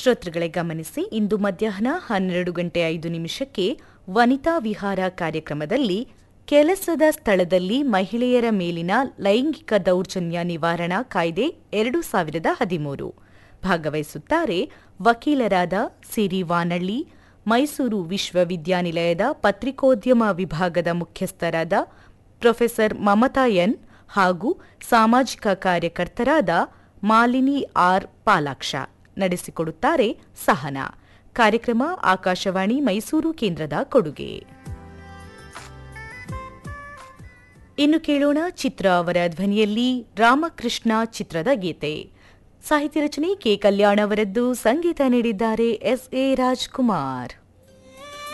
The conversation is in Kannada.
ಶ್ರೋತೃಗಳೇ ಗಮನಿಸಿ ಇಂದು ಮಧ್ಯಾಹ್ನ ಹನ್ನೆರಡು ಗಂಟೆ ಐದು ನಿಮಿಷಕ್ಕೆ ವನಿತಾ ವಿಹಾರ ಕಾರ್ಯಕ್ರಮದಲ್ಲಿ ಕೆಲಸದ ಸ್ಥಳದಲ್ಲಿ ಮಹಿಳೆಯರ ಮೇಲಿನ ಲೈಂಗಿಕ ದೌರ್ಜನ್ಯ ನಿವಾರಣಾ ಕಾಯ್ದೆ ಎರಡು ಸಾವಿರದ ಹದಿಮೂರು ಭಾಗವಹಿಸುತ್ತಾರೆ ವಕೀಲರಾದ ಸಿರಿ ವಾನಳ್ಳಿ ಮೈಸೂರು ವಿಶ್ವವಿದ್ಯಾನಿಲಯದ ಪತ್ರಿಕೋದ್ಯಮ ವಿಭಾಗದ ಮುಖ್ಯಸ್ಥರಾದ ಪ್ರೊಫೆಸರ್ ಮಮತಾ ಎನ್ ಹಾಗೂ ಸಾಮಾಜಿಕ ಕಾರ್ಯಕರ್ತರಾದ ಮಾಲಿನಿ ಆರ್ ಪಾಲಾಕ್ಷ ನಡೆಸಿಕೊಡುತ್ತಾರೆ ಸಹನಾ ಕಾರ್ಯಕ್ರಮ ಆಕಾಶವಾಣಿ ಮೈಸೂರು ಕೇಂದ್ರದ ಕೊಡುಗೆ ಇನ್ನು ಕೇಳೋಣ ಚಿತ್ರ ಅವರ ಧ್ವನಿಯಲ್ಲಿ ರಾಮಕೃಷ್ಣ ಚಿತ್ರದ ಗೀತೆ ಸಾಹಿತ್ಯ ರಚನೆ ಕೆ ಕಲ್ಯಾಣ್ ಅವರದ್ದು ಸಂಗೀತ ನೀಡಿದ್ದಾರೆ ಎಸ್ ಎ ರಾಜ್ಕುಮಾರ್